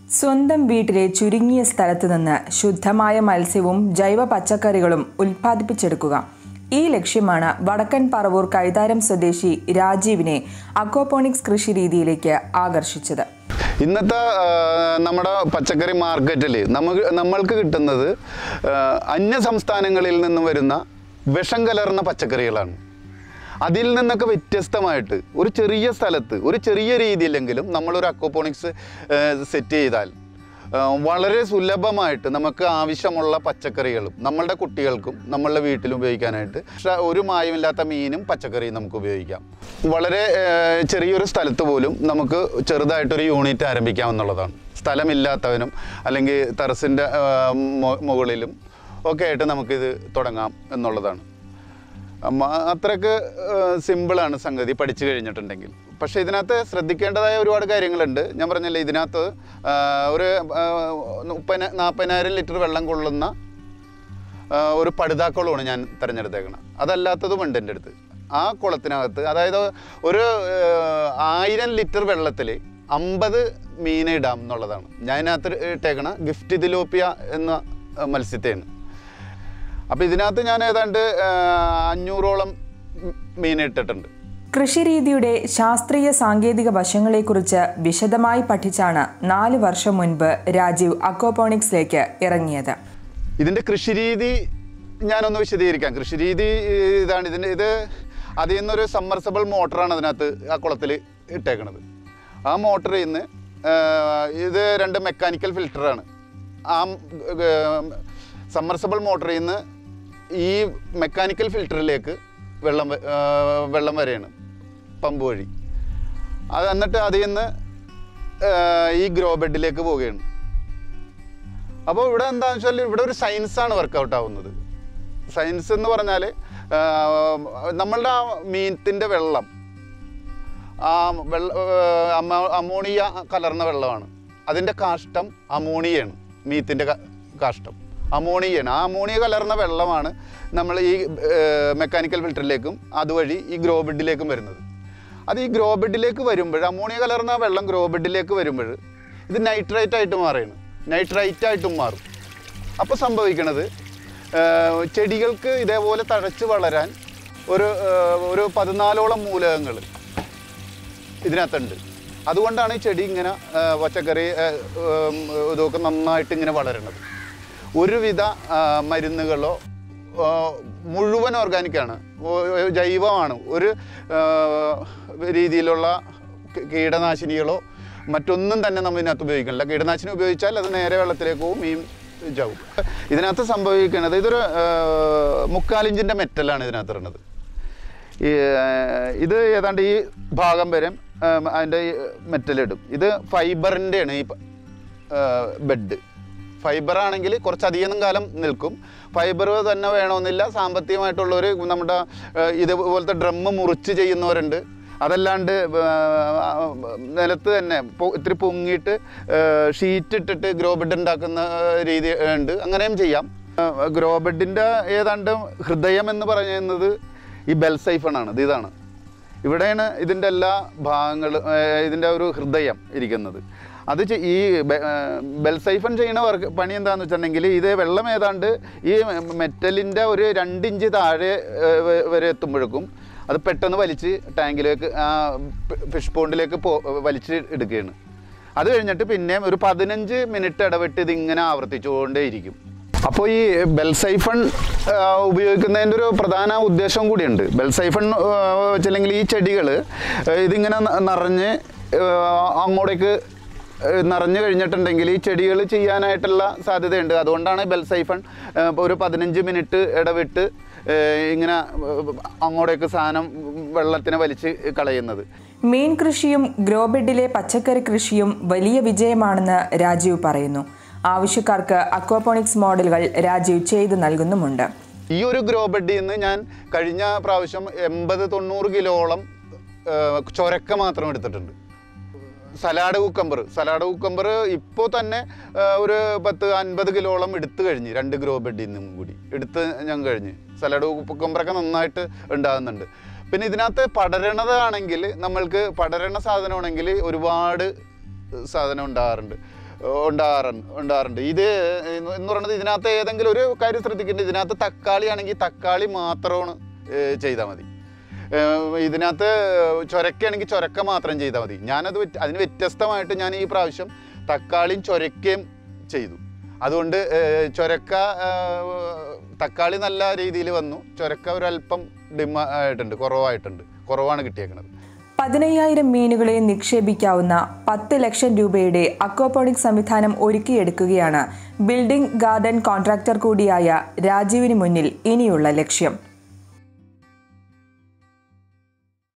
സ്വന്തം വീട്ടിലെ ചുരുങ്ങിയ സ്ഥലത്ത് നിന്ന് ശുദ്ധമായ മത്സ്യവും ജൈവ പച്ചക്കറികളും ഉൽപ്പാദിപ്പിച്ചെടുക്കുക ഈ ലക്ഷ്യമാണ് വടക്കൻ പറവൂർ കൈതാരം സ്വദേശി രാജീവിനെ അക്വാപോണിക്സ് കൃഷി രീതിയിലേക്ക് ആകർഷിച്ചത് ഇന്നത്തെ ആ, നമ്മുടെ പച്ചക്കറി മാർക്കറ്റിൽ നമുക്ക് നമ്മൾക്ക് കിട്ടുന്നത് ആ, അന്യ സംസ്ഥാനങ്ങളിൽ നിന്നും വരുന്ന വിഷം കലർന്ന പച്ചക്കറികളാണ് അതിൽ നിന്നൊക്കെ വ്യത്യസ്തമായിട്ട് ഒരു ചെറിയ സ്ഥലത്ത് ഒരു ചെറിയ രീതിയിലെങ്കിലും നമ്മളൊരു അക്വപോണിക്സ് സെറ്റ് ചെയ്താൽ ആ, വളരെ സുലഭമായിട്ട് നമുക്ക് ആവശ്യമുള്ള പച്ചക്കറികളും നമ്മളുടെ കുട്ടികൾക്കും നമ്മളുടെ വീട്ടിലും ഉപയോഗിക്കാനായിട്ട് പക്ഷേ ഒരു മായമില്ലാത്ത മീനും പച്ചക്കറിയും നമുക്ക് ഉപയോഗിക്കാം വളരെ ആ, ചെറിയൊരു സ്ഥലത്ത് പോലും നമുക്ക് ചെറുതായിട്ടൊരു യൂണിറ്റ് ആരംഭിക്കാമെന്നുള്ളതാണ് സ്ഥലമില്ലാത്തവനും അല്ലെങ്കിൽ ടെറസിൻ്റെ മുകളിലും ഒക്കെ ആയിട്ട് നമുക്കിത് തുടങ്ങാം എന്നുള്ളതാണ് അമ്മ അത്രയ്ക്ക് സിമ്പിളാണ് സംഗതി പഠിച്ചു കഴിഞ്ഞിട്ടുണ്ടെങ്കിൽ പക്ഷേ ഇതിനകത്ത് ശ്രദ്ധിക്കേണ്ടതായ ഒരുപാട് കാര്യങ്ങളുണ്ട് ഞാൻ പറഞ്ഞില്ലേ ഇതിനകത്ത് ആ, ഒരു ആ, മുപ്പതിന നാൽപ്പതിനായിരം ലിറ്റർ വെള്ളം കൊള്ളുന്ന ആ, ഒരു പടുതാക്കുളമാണ് ഞാൻ തിരഞ്ഞെടുത്തേക്കണം അതല്ലാത്തതുമുണ്ട് എൻ്റെ അടുത്ത് ആ കുളത്തിനകത്ത് അതായത് ഒരു ആ, ആയിരം ലിറ്റർ വെള്ളത്തിൽ അമ്പത് മീനെ ഇടാം എന്നുള്ളതാണ് ഞാൻ ഇതിനകത്ത് ഇട്ടേക്കണ ഗിഫ്റ്റ് ദിലോപ്പിയ എന്ന ആ, മത്സ്യത്തെയാണ് അപ്പോൾ ഇതിനകത്ത് ഞാൻ ഏതാണ്ട് ആ, അഞ്ഞൂറോളം മീൻ ഇട്ടിട്ടുണ്ട് കൃഷിരീതിയുടെ ശാസ്ത്രീയ സാങ്കേതിക വശങ്ങളെക്കുറിച്ച് വിശദമായി പഠിച്ചാണ് നാല് വർഷം മുൻപ് രാജീവ് അക്വാപോണിക്സിലേക്ക് ഇറങ്ങിയത് ഇതിൻ്റെ കൃഷിരീതി ഞാനൊന്ന് വിശദീകരിക്കാം കൃഷിരീതി ഏഹ്, ഇതാണ് ഇതിൻ്റെ ഇത് അതിൽ നിന്നൊരു സമ്മർസബിൾ മോട്ടറാണ് അതിനകത്ത് ആ കുളത്തിൽ ഇട്ടേക്കണത് ആ മോട്ടറിൽ നിന്ന് ഏഹ്, ഇത് രണ്ട് മെക്കാനിക്കൽ ഫിൽറ്ററാണ് ആ സമ്മർസബിൾ മോട്ടറിൽ നിന്ന് ഈ മെക്കാനിക്കൽ ഫിൽറ്ററിലേക്ക് വെള്ളം വ- ഏഹ്, വെള്ളം വരെയാണ് പമ്പ് വഴി അത് എന്നിട്ട് അതിൽ നിന്ന് ഏഹ്, ഈ ഗ്രോ ബെഡിലേക്ക് പോവുകയാണ് അപ്പോൾ ഇവിടെ എന്താണെന്ന് വെച്ചാൽ ഇവിടെ ഒരു സയൻസാണ് വർക്കൗട്ട് ആവുന്നത് സയൻസ് എന്ന് പറഞ്ഞാൽ നമ്മളുടെ ആ മീനത്തിൻ്റെ വെള്ളം ആ വെള്ള ആ, അമോ- അമോണിയ കലർന്ന വെള്ളമാണ് അതിൻ്റെ കാഷ്ടം അമോണിയയാണ് മീത്തിൻ്റെ കാഷ്ടം അമോണിയയാണ് ആ അമോണിയ കലർന്ന വെള്ളമാണ് നമ്മൾ ഈ മെക്കാനിക്കൽ ഫിൽറ്ററിലേക്കും അതുവഴി ഈ ഗ്രോ ബെഡിലേക്കും വരുന്നത് അത് ഈ ഗ്രോ ബെഡിലേക്ക് വരുമ്പോൾ അമോണിയ കലർന്ന വെള്ളം ഗ്രോ ബെഡിലേക്ക് വരുമ്പോൾ ഇത് നൈട്രേറ്റ് ആയിട്ട് മാറുകയാണ് നൈട്രൈറ്റ് ആയിട്ടും മാറും അപ്പോൾ സംഭവിക്കണത് ആ, ചെടികൾക്ക് ഇതേപോലെ തഴച്ച് വളരാൻ ഒരു ആ, ഒരു പതിനാലോളം മൂലകങ്ങൾ ഇതിനകത്തുണ്ട് അതുകൊണ്ടാണ് ഈ ചെടി ഇങ്ങനെ ആ, പച്ചക്കറി ആ, ഉം, ഇതൊക്കെ നന്നായിട്ട് ഇങ്ങനെ വളരണത് ഒരുവിധ ആ, മരുന്നുകളോ ആ, മുഴുവൻ ഓർഗാനിക്കാണ് ഓ- ജൈവമാണ് ഒരു ആ, രീതിയിലുള്ള കീ- കീടനാശിനികളോ മറ്റൊന്നും തന്നെ നമ്മൾ ഇതിനകത്ത് ഉപയോഗിക്കണില്ല കീടനാശിനി ഉപയോഗിച്ചാൽ അത് നേരെ വെള്ളത്തിലേക്ക് പോകും മീൻ ചാവും ഇതിനകത്ത് സംഭവിക്കുന്നത് ഇതൊരു ആ, മുക്കാലിഞ്ചിൻ്റെ മെറ്റലാണ് ഇതിനകത്ത് ഇടുന്നത് ഈ ഏർ, ഇത് ഏതാണ്ട് ഈ ഭാഗം വരെ ഏർ, അതിൻ്റെ മെറ്റലിടും ഇത് ഫൈബറിൻ്റെയാണ് ഈ ബെഡ് ഫൈബർ ആണെങ്കിൽ കുറച്ചധികം കാലം നിൽക്കും ഫൈബർ തന്നെ വേണമെന്നില്ല സാമ്പത്തികമായിട്ടുള്ളവർ നമ്മുടെ ഏർ, ഇതുപോലത്തെ ഡ്രമ്മ് മുറിച്ച് ചെയ്യുന്നവരുണ്ട് അതല്ലാണ്ട് ഏർ, നിലത്ത് തന്നെ പൊ- ഇത്തിരി പൊങ്ങിയിട്ട് ഷീറ്റ് ഇട്ടിട്ട് ഗ്രോ ബെഡ് ഉണ്ടാക്കുന്ന ഏർ, രീതി ഉണ്ട് അങ്ങനെയും ചെയ്യാം ഗ്രോ ബെഡിൻ്റെ ഏതാണ്ട് ഹൃദയം എന്ന് പറയുന്നത് ഈ ബെൽസൈഫണാണ് ഇത് ഇതാണ് ഇവിടെയാണ് ഇതിൻ്റെ എല്ലാ ഭാഗങ്ങളും ഇതിൻ്റെ ഒരു ഹൃദയം ഇരിക്കുന്നത് അത് ചെ- ഈ ബെ- ഏർ ബെൽസൈഫൺ ചെയ്യുന്ന വർക്ക് പണി എന്താണെന്ന് വെച്ചിട്ടുണ്ടെങ്കിൽ ഇത് വെള്ളം ഏതാണ്ട് ഈ മെറ്റലിൻ്റെ ഒരു രണ്ടിഞ്ച് താഴെ ഏർ വ- വരെ എത്തുമ്പോഴേക്കും അത് പെട്ടെന്ന് വലിച്ച് ടാങ്കിലേക്ക് ആ ഫിഷ് പോണ്ടിലേക്ക് പോ വലിച്ച് എടുക്കുകയാണ് അത് കഴിഞ്ഞിട്ട് പിന്നെയും ഒരു പതിനഞ്ച് മിനിറ്റ് ഇടവിട്ട് ഇതിങ്ങനെ ആവർത്തിച്ചുകൊണ്ടേയിരിക്കും അപ്പോൾ ഈ ബെൽസൈഫൺ ആ, ഉപയോഗിക്കുന്നതിൻ്റെ ഒരു പ്രധാന ഉദ്ദേശം കൂടിയുണ്ട് ബെൽസൈഫൺ ആ, വെച്ചില്ലെങ്കിൽ ഈ ചെടികൾ ഇതിങ്ങനെ ന- നിറഞ്ഞ് ആ, അങ്ങോട്ടേക്ക് ആ, നിറഞ്ഞു കഴിഞ്ഞിട്ടുണ്ടെങ്കിൽ ഈ ചെടികൾ ചെയ്യാനായിട്ടുള്ള സാധ്യതയുണ്ട് അതുകൊണ്ടാണ് ബെൽസൈഫൺ ആ, ഇപ്പോൾ ഒരു പതിനഞ്ച് മിനിറ്റ് ഇടവിട്ട് ആ, ഇങ്ങനെ ആ, അങ്ങോട്ടേക്ക് സാധനം വെള്ളത്തിനെ വലിച്ച് കളയുന്നത് മീൻ കൃഷിയും ഗ്രോ ബെഡിലെ പച്ചക്കറി കൃഷിയും വലിയ വിജയമാണെന്ന് രാജീവ് പറയുന്നു ആവശ്യക്കാർക്ക് അക്വാപോണിക്സ് മോഡലുകൾ രാജീവ് ചെയ്തു നൽകുന്നുമുണ്ട് ഈ ഒരു ഗ്രോ ബെഡിൽ നിന്ന് ഞാൻ കഴിഞ്ഞ പ്രാവശ്യം എൺപത് തൊണ്ണൂറ് കിലോളം ആ, ചൊരക്ക മാത്രം എടുത്തിട്ടുണ്ട് സലാഡ് കുക്കമ്പർ സലാഡ് കുക്കമ്പർ ഇപ്പോൾ തന്നെ ആ, ഒരു പത്ത് അൻപത് കിലോളം എടുത്തു കഴിഞ്ഞ് രണ്ട് ഗ്രോ ബെഡിൽ നിന്നും കൂടി എടുത്ത് ഞാൻ കഴിഞ്ഞ് സലാഡ് കുക്കമ്പറൊക്കെ നന്നായിട്ട് ഉണ്ടാകുന്നുണ്ട് പിന്നെ ഇതിനകത്ത് പടരണതാണെങ്കിൽ നമ്മൾക്ക് പടരണ സാധനമാണെങ്കിൽ ഒരുപാട് സാധനം ഉണ്ടാകാറുണ്ട് ഉണ്ടാകാറുണ്ട് ഉണ്ടാകാറുണ്ട് ഇത് എന്ന് എന്ന് പറയുന്നത് ഇതിനകത്ത് ഏതെങ്കിലും ഒരു കാര്യം ശ്രദ്ധിക്കേണ്ടത് ഇതിനകത്ത് തക്കാളി ആണെങ്കിൽ തക്കാളി മാത്രമാണ് ചെയ്താൽ മതി ഏഹ് ഇതിനകത്ത് ചൊരക്കയാണെങ്കിൽ ചൊരക്ക മാത്രം ചെയ്താൽ മതി ഞാനത് വ്യത്യ- അതിന് വ്യത്യസ്തമായിട്ട് ഞാൻ ഈ പ്രാവശ്യം തക്കാളിയും ചൊരക്കയും ചെയ്തു അതുകൊണ്ട് ഏഹ് ചൊരക്ക ഏഹ് തക്കാളി നല്ല രീതിയിൽ വന്നു ചൊരക്ക ഒരല്പം ഡിമ ആയിട്ടുണ്ട് കുറവായിട്ടുണ്ട് കുറവാണ് കിട്ടിയേക്കുന്നത് പതിനയ്യായിരം മീനുകളെ നിക്ഷേപിക്കാവുന്ന പത്ത് ലക്ഷം രൂപയുടെ അക്വാപോണിക് സംവിധാനം ഒരുക്കിയെടുക്കുകയാണ് ബിൽഡിംഗ് ഗാർഡൻ കോൺട്രാക്ടർ കൂടിയായ രാജീവിന് മുന്നിൽ ഇനിയുള്ള ലക്ഷ്യം